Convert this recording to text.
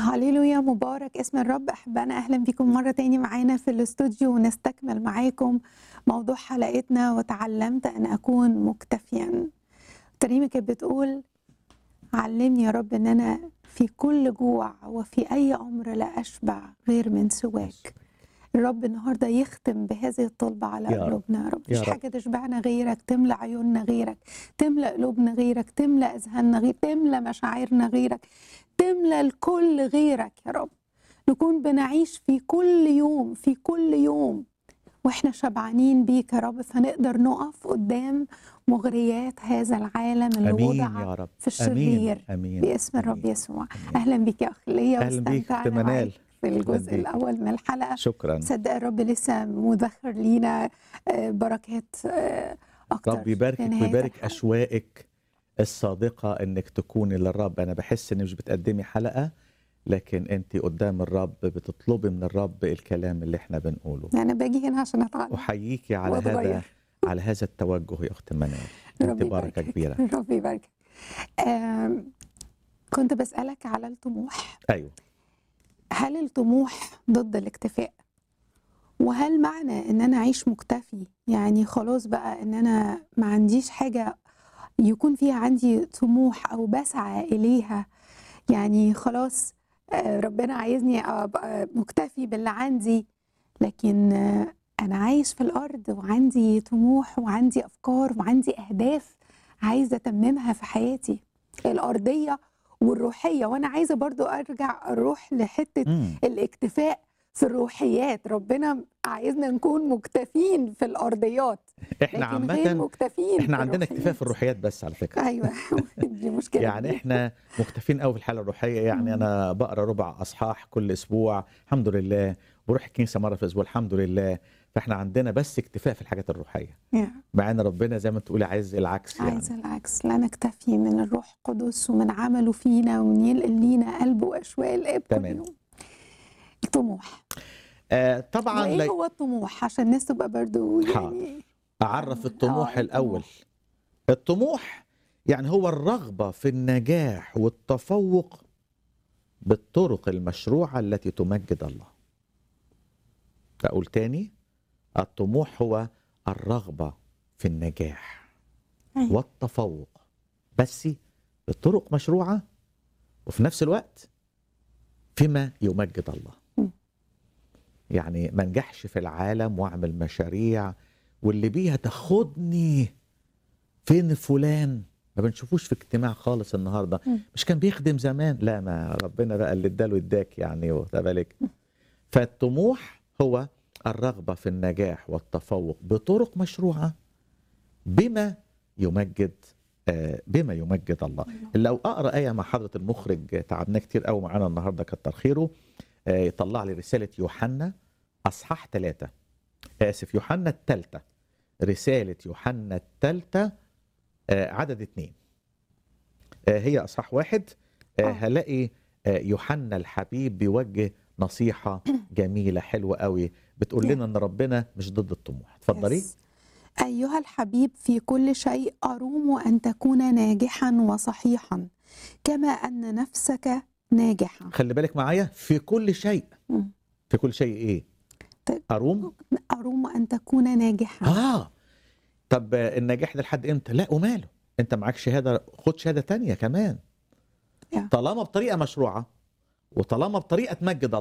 هللويا مبارك اسم الرب احبائنا اهلا بكم مره تاني معانا في الاستوديو ونستكمل معاكم موضوع حلقتنا وتعلمت ان اكون مكتفيا تريمه كانت بتقول علمني يا رب ان انا في كل جوع وفي اي امر لا اشبع غير من سواك الرب النهارده يختم بهذه الطلبه على يا رب. قلوبنا يا رب يا مش رب. حاجه تشبعنا غيرك تملى عيوننا غيرك تملى قلوبنا غيرك تملى اذهاننا غيرك تملى مشاعرنا غيرك تملى الكل غيرك يا رب نكون بنعيش في كل يوم في كل يوم واحنا شبعانين بيك يا رب فنقدر نقف قدام مغريات هذا العالم اللي امين وضع يا رب في امين الشرير امين باسم الرب آمين. يسوع آمين. اهلا بيك يا اخ ليا اهلا بيك اخت واستمتعنا معاك منال في الجزء بيك. الاول من الحلقه شكرا صدق الرب لسه مدخر لينا آه، بركات آه، اكتر رب يباركك في نهاية ويبارك الحلقة. اشواقك الصادقه انك تكوني للرب انا بحس انك مش بتقدمي حلقه لكن انت قدام الرب بتطلبي من الرب الكلام اللي احنا بنقوله انا باجي هنا عشان اتعلم احييكي على وأتغير. هذا على هذا التوجه يا اخت منال انت ربي بركه يباركك. كبيره ربي يباركك آم، كنت بسألك على الطموح ايوه هل الطموح ضد الاكتفاء وهل معنى ان انا اعيش مكتفي يعني خلاص بقى ان انا ما عنديش حاجة يكون فيها عندي طموح او بسعى اليها يعني خلاص آه، ربنا عايزني ابقى مكتفي باللي عندي لكن آه، انا عايش في الارض وعندي طموح وعندي افكار وعندي اهداف عايزه اتممها في حياتي الارضيه والروحيه وانا عايزه برضو ارجع اروح لحته مم. الاكتفاء في الروحيات ربنا عايزنا نكون مكتفين في الارضيات احنا لكن غير عامه مكتفين احنا في عندنا اكتفاء في الروحيات. الروحيات بس على فكره ايوه دي مشكله يعني احنا مكتفين قوي في الحاله الروحيه يعني مم. انا بقرا ربع اصحاح كل اسبوع الحمد لله بروح الكنيسه مره في الاسبوع الحمد لله فاحنا عندنا بس اكتفاء في الحاجات الروحيه يا. مع ان ربنا زي ما تقولي عايز العكس يعني عايزه العكس لا نكتفي من الروح القدس ومن عمله فينا وينقل لينا قلب واشواق الاب كل تمام. يوم الطموح آه طبعا وايه لا هو الطموح عشان الناس تبقى برضو حاضر. يعني اعرف آه، الطموح آه، الاول الطموح. الطموح يعني هو الرغبه في النجاح والتفوق بالطرق المشروعه التي تمجد الله اقول تاني الطموح هو الرغبه في النجاح أيوة. والتفوق بس بطرق مشروعه وفي نفس الوقت فيما يمجد الله م. يعني ما انجحش في العالم واعمل مشاريع واللي بيها تاخدني فين فلان ما بنشوفوش في اجتماع خالص النهارده م. مش كان بيخدم زمان لا ما ربنا بقى اللي اداله اداك يعني واخد بالك فالطموح هو الرغبه في النجاح والتفوق بطرق مشروعه بما يمجد آه، بما يمجد الله لو اقرا ايه مع حضره المخرج تعبنا كتير قوي معانا النهارده كتر خيره آه، يطلع لي رساله يوحنا اصحاح ثلاثة اسف يوحنا الثالثه رساله يوحنا الثالثه عدد اثنين آه، هي اصحاح واحد آه، آه. هلاقي آه، يوحنا الحبيب بيوجه نصيحه جميله حلوه قوي بتقول نعم. لنا ان ربنا مش ضد الطموح اتفضلي يس. أيها الحبيب في كل شيء أروم أن تكون ناجحا وصحيحا كما أن نفسك ناجحة خلي بالك معايا في كل شيء مم. في كل شيء ايه طيب. اروم أروم أن تكون ناجحا اه طب آه، النجاح ده لحد امتى لا وماله انت معاك شهاده خد شهاده تانية كمان يا. طالما بطريقه مشروعه وطالما بطريقه تمجد